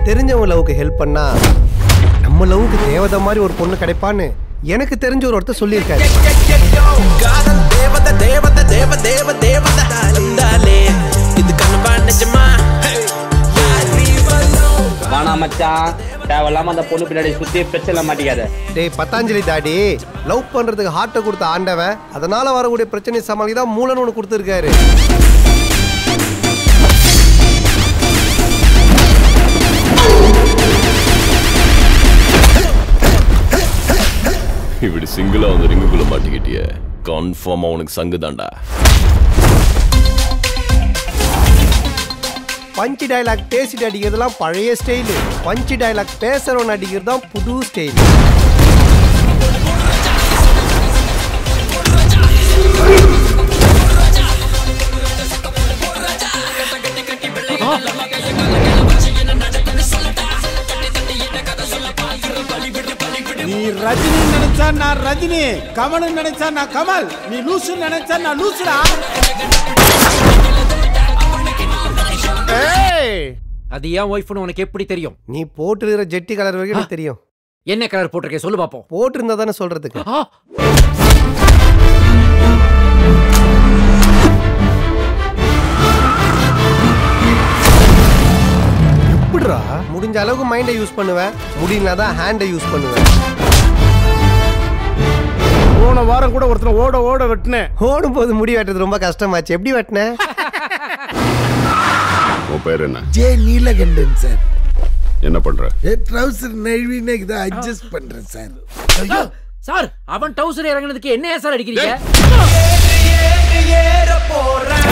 தெரிஞ்சவங்க லவ்க்கு ஹெல்ப் பண்ணா நம்ம லவ்க்கு தேவதை மாதிரி ஒரு பொண்ணு கிடைப்பான்னு எனக்கு தெரிஞ்ச ஒரு ஒருத்தர் சொல்லியிருக்காரு காதல் தேவத தேவத தேவ தேவ தேவத இருந்தாலே இது கனவா நிஜமா வேணாம் மச்சான் தேவையில்லாம அந்த பொண்ணு பின்னாடி சுத்தி பிரச்சனை மாட்டிக்காத டேய் பத்தாஞ்சலி தாடி லவ் பண்றதுக்கு ஹார்ட்டை கொடுத்த ஆண்டவன் அதனால வரக்கூடிய பிரச்சனை சமாளி தான் மூலன்னு ஒன்று கொடுத்துருக்காரு இப்படி சிங்கிளா வந்து ரிங்குக்குள்ள மாட்டிக்கிட்டிய கன்ஃபார்மா உனக்கு சங்கு தாண்டா பஞ்சு டயலாக் பேசிட்டு அடிக்கிறதுலாம் பழைய ஸ்டைலு பஞ்சு டயலாக் பேசுறவன் அடிக்கிறது தான் புது ஸ்டைல் நீ ரஜினி நினைச்சா நான் ரஜினி கமல் நினைச்சா நான் கமல் நீ லூசு நினைச்சா நான் லூசுடா அது ஏன் ஒய்ஃப்னு உனக்கு எப்படி தெரியும் நீ போட்டுருக்கிற ஜெட்டி கலர் வரைக்கும் எனக்கு தெரியும் என்ன கலர் போட்டிருக்கேன் சொல்லு பாப்போம் போட்டிருந்தா தானே சொல்றதுக்கு ஆ, எப்படிடா முடிஞ்ச அளவுக்கு மைண்டை யூஸ் பண்ணுவேன் முடியலனா தான் ஹேண்டை யூஸ் பண்ணுவேன் போன வாரம் கூட ஒருத்தனை ஓட ஓட வெட்டினேன் ஓடும் போது முடி வெட்டுறது ரொம்ப கஷ்டமாச்சு எப்படி வெட்டினேன் உன் பேர் என்ன ஜே நீலகண்டன் சார் என்ன பண்ற ட்ரௌசர் நழுவினே இதை அட்ஜஸ்ட் பண்றேன் சார் சார், சார் அவன் டவுசர் இறங்குனதுக்கு என்ன சார் அடிக்கிறீங்க ஏற போறேன்